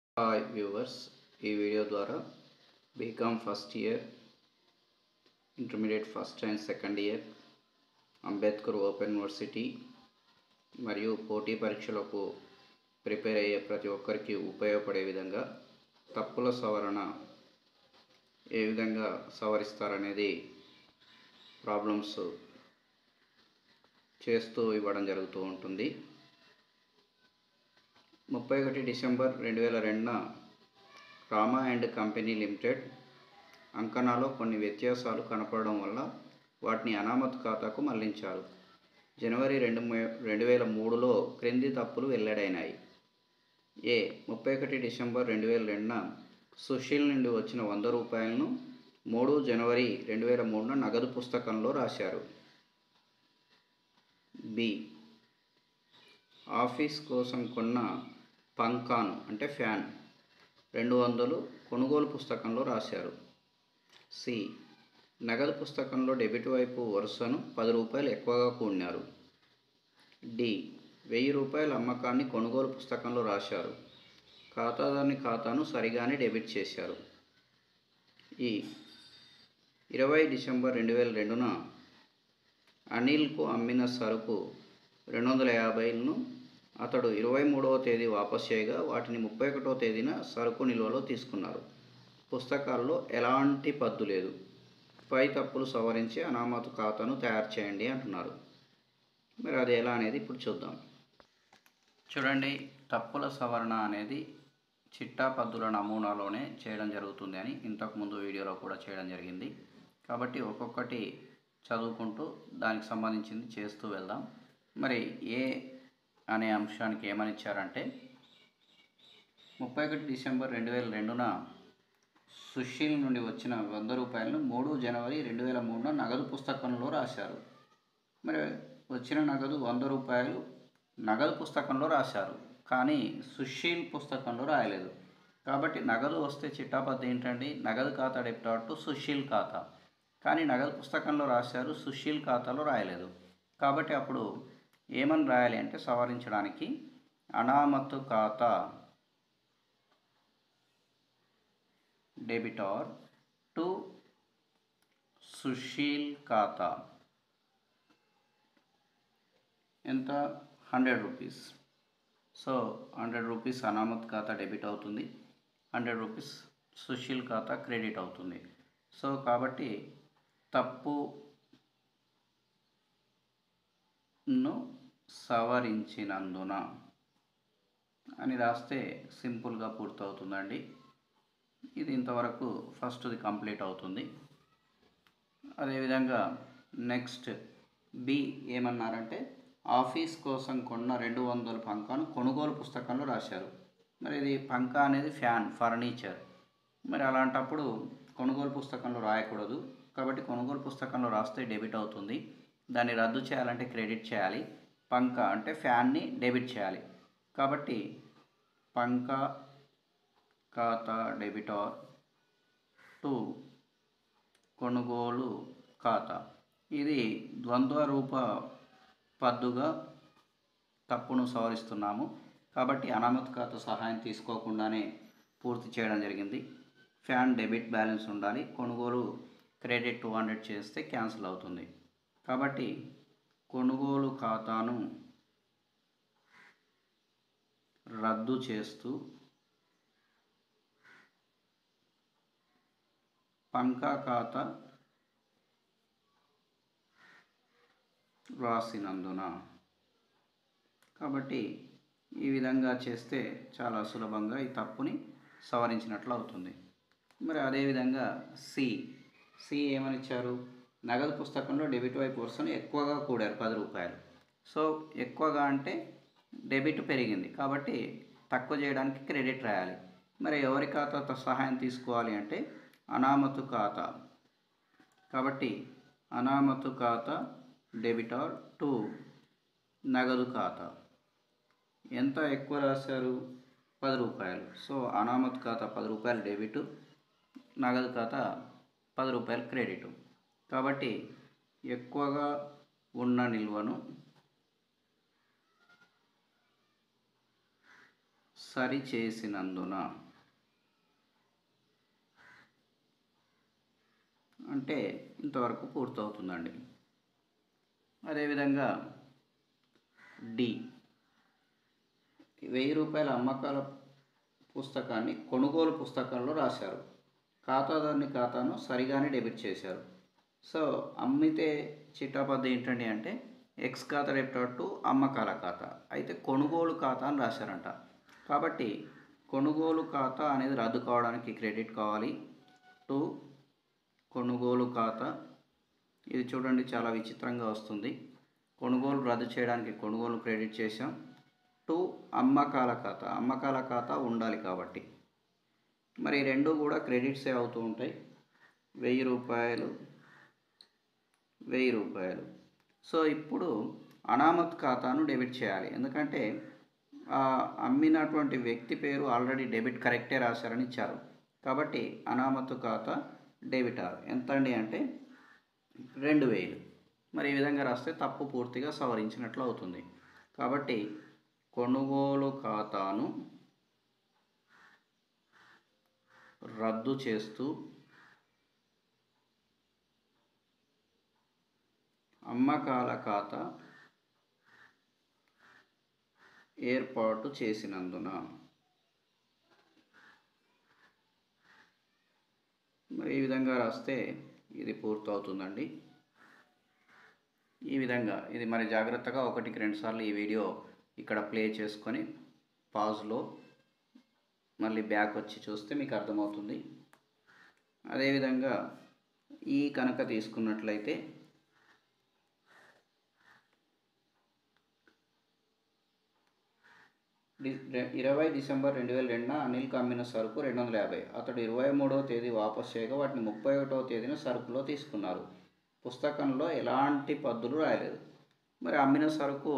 hi viewers ఈ video ద్వారా B Com first year intermediate first and second year Ambedkar open university మరియు పోటీ పరీక్షలకు ప్రిపేర్ అయ్యే ప్రతి ఒక్కరికి ఉపయోగపడే విధంగా తప్పుల సవరణ ఏ విధంగా సవరిస్తారనేది ప్రాబ్లమ్స్ చేస్తూ ఇవ్వడం జరుగుతూ ఉంటుంది ముప్పై ఒకటి డిసెంబర్ రెండు వేల రెండున రామా అండ్ కంపెనీ లిమిటెడ్ అంకణాలో కొన్ని వ్యత్యాసాలు కనపడడం వల్ల వాటిని అనామత్ ఖాతాకు మళ్లించారు జనవరి రెండు మే- రెండు వేల మూడులో క్రింది తప్పులు వెల్లడైనాయి ఏ ముప్పై ఒకటి డిసెంబర్ రెండు వేల రెండున సుశీల్ నుండి వచ్చిన వంద రూపాయలను మూడు జనవరి రెండు వేల మూడున నగదు పుస్తకంలో రాశారు బి ఆఫీస్ కోసం కొన్న పంకాను అంటే ఫ్యాన్ రెండు వందలు కొనుగోలు పుస్తకంలో రాశారు సి నగదు పుస్తకంలో డెబిట్ వైపు వరుసను పది రూపాయలు ఎక్కువగా కూడినారు డి వెయ్యి రూపాయల అమ్మకాన్ని కొనుగోలు పుస్తకంలో రాశారు ఖాతాదారుని ఖాతాను సరిగానే డెబిట్ చేశారు ఈ ఇరవై డిసెంబర్ రెండు వేల రెండున అనిల్కు అమ్మిన సరుకు రెండు వందల యాభైలను అతడు ఇరవై మూడవ తేదీ వాపస్ చేయగా వాటిని ముప్పై ఒకటవ తేదీన సరుకు నిల్వలో తీసుకున్నారు పుస్తకాల్లో ఎలాంటి పద్దు లేదు పై తప్పులు సవరించి అనామతు ఖాతాను తయారు చేయండి అంటున్నారు మరి అది ఎలా అనేది ఇప్పుడు చూద్దాం చూడండి తప్పుల సవరణ అనేది చిట్టా పద్దుల నమూనాలోనే చేయడం జరుగుతుంది అని ఇంతకుముందు వీడియోలో కూడా చేయడం జరిగింది కాబట్టి ఒక్కొక్కటి చదువుకుంటూ దానికి సంబంధించింది చేస్తూ వెళ్దాం మరి ఏ అనే అంశానికి ఏమని ఇచ్చారంటే ముప్పై ఒకటి డిసెంబర్ రెండు వేల రెండున సుశీల్ నుండి వచ్చిన వంద రూపాయలను మూడు జనవరి రెండు వేల మూడున నగదు పుస్తకంలో రాశారు మరి వచ్చిన నగదు వంద రూపాయలు నగదు పుస్తకంలో రాశారు కానీ సుశీల్ పుస్తకంలో రాయలేదు కాబట్టి నగదు వస్తే చిట్టాపద్ద ఏంటండి నగదు ఖాతా డెబిట్ టు సుశీల్ ఖాతా కానీ నగదు పుస్తకంలో రాశారు సుశీల్ ఖాతాలో రాయలేదు కాబట్టి అప్పుడు ఏమని రాయాలి అంటే సవరించడానికి అనామత్తు ఖాతా డెబిటార్ టు సుశీల్ ఖాతా ఎంత hundred rupees so hundred rupees అనామత్ ఖాతా డెబిట్ అవుతుంది హండ్రెడ్ రూపీస్ సుశీల్ ఖాతా క్రెడిట్ అవుతుంది సో కాబట్టి తప్పును సవరించినందున అని రాస్తే సింపుల్గా పూర్తవుతుందండి ఇది ఇంతవరకు ఫస్ట్ది కంప్లీట్ అవుతుంది అదేవిధంగా నెక్స్ట్ బి ఏమన్నారంటే ఆఫీస్ కోసం కొన్న రెండు వందల పంకాను కొనుగోలు పుస్తకంలో రాశారు మరి ఇది పంక అనేది ఫ్యాన్ ఫర్నిచర్ మరి అలాంటప్పుడు కొనుగోలు పుస్తకంలో రాయకూడదు కాబట్టి కొనుగోలు పుస్తకంలో రాస్తే డెబిట్ అవుతుంది దాన్ని రద్దు చేయాలంటే క్రెడిట్ చేయాలి పంక అంటే ఫ్యాన్ని డెబిట్ చేయాలి కాబట్టి పంక ఖాతా డెబిటార్ టు కొనుగోలు ఖాతా ఇది ద్వంద్వ రూప పద్దుగా తప్పును సవరిస్తున్నాము కాబట్టి అనామత్ ఖాతా సహాయం తీసుకోకుండానే పూర్తి చేయడం జరిగింది ఫ్యాన్ డెబిట్ బ్యాలెన్స్ ఉండాలి కొనుగోలు క్రెడిట్ టూ హండ్రెడ్ చేస్తే క్యాన్సిల్ అవుతుంది కాబట్టి కొనుగోలు ఖాతాను రద్దు చేస్తూ పంకా ఖాతా రాసినందున కాబట్టి ఈ విధంగా చేస్తే చాలా సులభంగా ఈ తప్పుని సవరించినట్లు అవుతుంది మరి అదేవిధంగా సి సి ఏమని ఇచ్చారు నగదు పుస్తకంలో డెబిట్ వైపు వరుసను ఎక్కువగా కూడారు పది రూపాయలు సో ఎక్కువగా అంటే డెబిట్ పెరిగింది కాబట్టి తక్కువ చేయడానికి క్రెడిట్ రాయాలి మరి ఎవరి ఖాతా సహాయం తీసుకోవాలి అంటే అనామతు ఖాతా కాబట్టి అనామతు ఖాతా డెబిటార్ టు నగదు ఖాతా ఎంత ఎక్కువ రాశారు పది రూపాయలు సో అనామత్ ఖాతా పది రూపాయలు డెబిట్ నగదు ఖాతా పది రూపాయలు క్రెడిట్ కాబట్టి ఎక్కువగా ఉన్న నిల్వను సరి చేసినందున అంటే ఇంతవరకు పూర్తవుతుందండి అదేవిధంగా డి వెయ్యి రూపాయల అమ్మకాల పుస్తకాన్ని కొనుగోలు పుస్తకంలో రాశారు ఖాతాదారుని ఖాతాను సరిగానే డెబిట్ చేశారు సో అమ్మితే చిట్టాపద్ద ఏంటండి అంటే ఎక్స్ ఖాతా డెబిట్ టు అమ్మకాల ఖాతా అయితే కొనుగోలు ఖాతా అని రాశారంట కాబట్టి కొనుగోలు ఖాతా అనేది రద్దు కావడానికి క్రెడిట్ కావాలి టు కొనుగోలు ఖాతా ఇది చూడండి చాలా విచిత్రంగా వస్తుంది కొనుగోలు రద్దు చేయడానికి కొనుగోలు క్రెడిట్ చేసాం టు అమ్మకాల ఖాతా అమ్మకాల ఖాతా ఉండాలి కాబట్టి మరి ఈ రెండు కూడా క్రెడిట్సే అవుతూ ఉంటాయి వెయ్యి రూపాయలు వెయ్యి రూపాయలు సో ఇప్పుడు అనామత్ ఖాతాను డెబిట్ చేయాలి ఎందుకంటే ఆ అమ్మినటువంటి వ్యక్తి పేరు ఆల్రెడీ డెబిట్ కరెక్టే రాశారని ఇచ్చారు కాబట్టి అనామత్ ఖాతా డెబిట్ ఆర్ ఎంత అండి అంటే రెండు వేలు మరి ఈ విధంగా రాస్తే తప్పు పూర్తిగా సవరించినట్లు అవుతుంది కాబట్టి కొనుగోలు ఖాతాను రద్దు చేస్తూ అమ్మకాల ఖాతా ఏర్పాటు చేసినందున మరి ఈ విధంగా రాస్తే ఇది పూర్తవుతుందండి ఈ విధంగా ఇది మరి జాగ్రత్తగా ఒకటికి రెండు సార్లు ఈ వీడియో ఇక్కడ ప్లే చేసుకొని పాజ్లో మళ్ళీ బ్యాక్ వచ్చి చూస్తే మీకు అర్థమవుతుంది అదేవిధంగా ఈ కనుక తీసుకున్నట్లయితే డి రె- ఇరవై డిసెంబర్ రెండు వేల రెండున అనిల్కి అమ్మిన సరుకు రెండు వందల యాభై అతడు ఇరవై మూడవ తేదీ వాపస్ చేయగా వాటిని ముప్పై ఒకటవ తేదీన సరుకులో తీసుకున్నారు పుస్తకంలో ఎలాంటి పద్దులు రాయలేదు మరి అమ్మిన సరుకు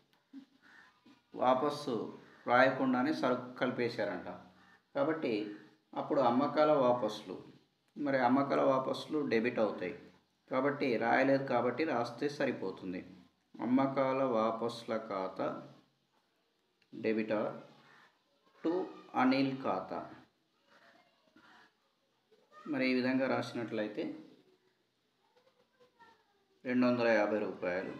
వాపస్సు రాయకుండానే సరుకు కలిపేశారంట కాబట్టి అప్పుడు అమ్మకాల వాపస్లు మరి అమ్మకాల వాపస్లు డెబిట్ అవుతాయి కాబట్టి రాయలేదు కాబట్టి రాస్తే సరిపోతుంది అమ్మకాల వాపస్ల ఖాతా డెబిటార్ టు అనిల్ ఖాతా మరి ఈ విధంగా రాసినట్లయితే రెండు వందల యాభై రూపాయలు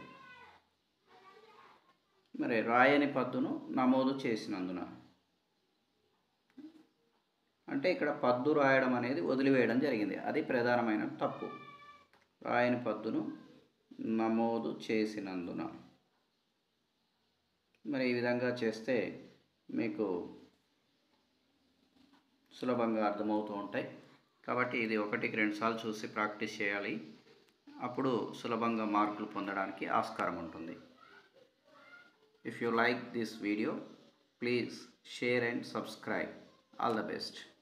మరి రాయని పద్దును నమోదు చేసినందున అంటే ఇక్కడ పద్దు రాయడం అనేది వదిలివేయడం జరిగింది అది ప్రధానమైన తప్పు రాయని పద్దును నమోదు చేసినందున మరి ఈ విధంగా చేస్తే మీకు సులభంగా అర్థమవుతూ ఉంటాయి కాబట్టి ఇది ఒకటికి రెండు సార్లు చూసి ప్రాక్టీస్ చేయాలి అప్పుడు సులభంగా మార్కులు పొందడానికి ఆస్కారం ఉంటుంది if you like this video please share and subscribe all the best